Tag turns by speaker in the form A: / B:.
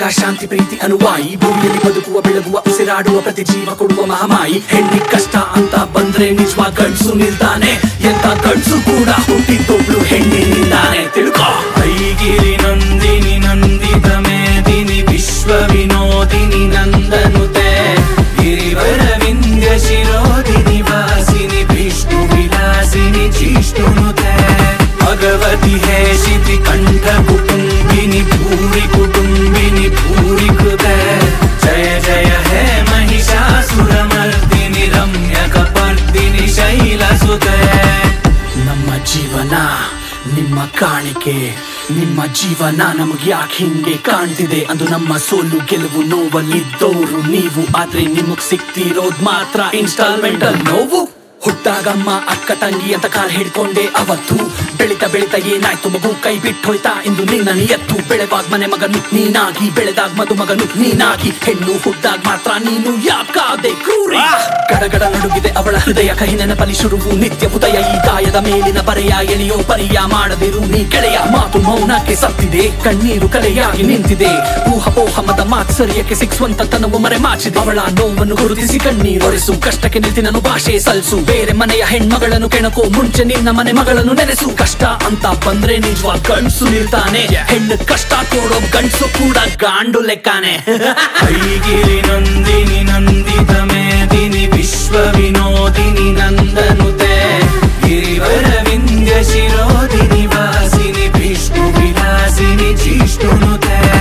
A: ಶಾಂತಿ ಪ್ರೀತಿ ಅನುವಾಯಿ ಭೂಮಿಯಲ್ಲಿ ಬದುಕುವ ಬೆಳಗುವ ಉಸಿರಾಡುವ ಪ್ರತಿ ಜೀವ ಕೊಡುವ ಮಹಾಮಾಯಿ ಹೆಣ್ಣಿ ಕಷ್ಟ ಅಂತ ಬಂದ್ರೆ ನಿಜವಾ ಗಂಡ್ಸು ನಿಲ್ತಾನೆ ಎಂತ ಗಂಡ್ಸು ಕೂಡ ಹುಟ್ಟಿದ್ದೊಬ್ಳು ಹೆಣ್ಣಿನಿಂದಾನೆ ತಿಳ್ಕೊ ಐಗಿರಿ ನಂದಿನಿ ನಂದಿತ ಮೇದಿನಿ ವಿಶ್ವ ವಿನೋದಿನಿ ನಂದನುತೆ ಗಿರಿವರ ವಿಂಧ್ಯ ಶಿರೋದಿನಿ ವಾಸಿನಿ ವಿಷ್ಣು ವಿಲಾಸಿನಿ ಜಿಷ್ಣುನುತೆ ಭಗವತಿ ಹೇ ಶಿತಿ ಕಂಠ ಕುಟುಂಬಿನಿ ಭೂರಿ ಕುಟುಂಬಿನಿ ಭೂರಿ ಕೃತ ಜಯ ಜಯ ಹೇ ಮಹಿಷಾಸುರ ಮರ್ದಿನಿ ರಮ್ಯ ಕಪರ್ದಿನಿ ಶೈಲಸುತೆ ನಮ್ಮ ಜೀವನ ನಿಮ್ಮ ಕಾಣಿಕೆ ನಿಮ್ಮ ಜೀವನ ನಮಗೆ ಯಾಕೆ ಹಿಂಗೆ ಕಾಣ್ತಿದೆ ಅಂದು ನಮ್ಮ ಸೋಲು ಗೆಲುವು ನೋವಲ್ಲಿದ್ದೋರು ನೀವು ಆದ್ರೆ ನಿಮಗ್ ಸಿಕ್ತಿರೋದ್ ಮಾತ್ರ ಇನ್ಸ್ಟಾಲ್ಮೆಂಟ್ ಅಲ್ಲಿ ನೋವು ಹುಟ್ಟಾಗಮ್ಮ ಅಕ್ಕ ತಂಗಿ ಅಂತ ಕಾಲ್ ಹಿಡ್ಕೊಂಡೆ ಅವತ್ತು ಬೆಳಿತಾ ಬೆಳಿತಾ ಏನಾಯ್ತು ಮಗು ಕೈ ಬಿಟ್ಟು ಹೋಯ್ತಾ ಇಂದು ನಿನ್ನ ನಿಯತ್ತು ಬೆಳೆವಾಗ ಮನೆ ಮಗನು ನೀನಾಗಿ ಬೆಳೆದಾಗ ಮದು ಮಗನು ನೀನಾಗಿ ಹೆಣ್ಣು ಹುಟ್ಟಾಗ ಮಾತ್ರ ನೀನು ಯಾಕಾದೆ ಕ್ರೂರಿ ಗಡಗಡ ನಡುಗಿದೆ ಅವಳ ಹೃದಯ ಕಹಿ ನೆನಪಲಿ ಶುರುವು ನಿತ್ಯ ಉದಯ ಈ ಗಾಯದ ಮೇಲಿನ ಬರೆಯ ಎಳೆಯೋ ಪರಿಯ ಮಾಡದಿರು ನೀ ಗೆಳೆಯ ಮಾತು ಮೌನಕ್ಕೆ ಸತ್ತಿದೆ ಕಣ್ಣೀರು ಕಲೆಯಾಗಿ ನಿಂತಿದೆ ಊಹಪೋಹ ಮದ ಮಾತ್ಸರ್ಯಕ್ಕೆ ಸಿಕ್ಸುವಂತ ತನವು ಮರೆ ಮಾಚಿದೆ ಅವಳ ನೋವನ್ನು ಗುರುತಿಸಿ ಕಣ್ಣೀರು ಒರೆಸು ಕಷ್ಟಕ್ಕೆ ನಿಲ್ತಿ ನಾನು ಭಾಷೆ ಸಲ್ಸು ಬೇರೆ ಮನೆಯ ಹೆಣ್ಮಗಳನ್ನು ಕೆಣಕೋ ಮುಂಚೆ ನಿನ್ನ ಮನೆ ಮಗಳನ್ನು ನೆನೆಸು ಕಷ್ಟ ಅಂತ ಬಂದ್ರೆ ನಿಜವಾ ಗಂಡ್ಸು ನಿಲ್ತಾನೆ ಹೆಣ್ಣು ಕಷ್ಟ ಕೊಡೋ ಗಂಡ್ಸು ಕೂಡ ಗಾಂಡು ಲೆಕ್ಕಾನೆ ಐಗಿರಿ ನಂದಿನಿ ನಂದಿತ ಮೇದಿನಿ ವಿಶ್ವ ವಿನೋದಿನಿ ನಂದನುತೆ ಗಿರಿವರ ವಿಂಧ್ಯ ಶಿರೋದಿನಿ ವಾಸಿನಿ ವಿಷ್ಣು ವಿಲಾಸಿನಿ ಜಿಷ್ಣುನುತೆ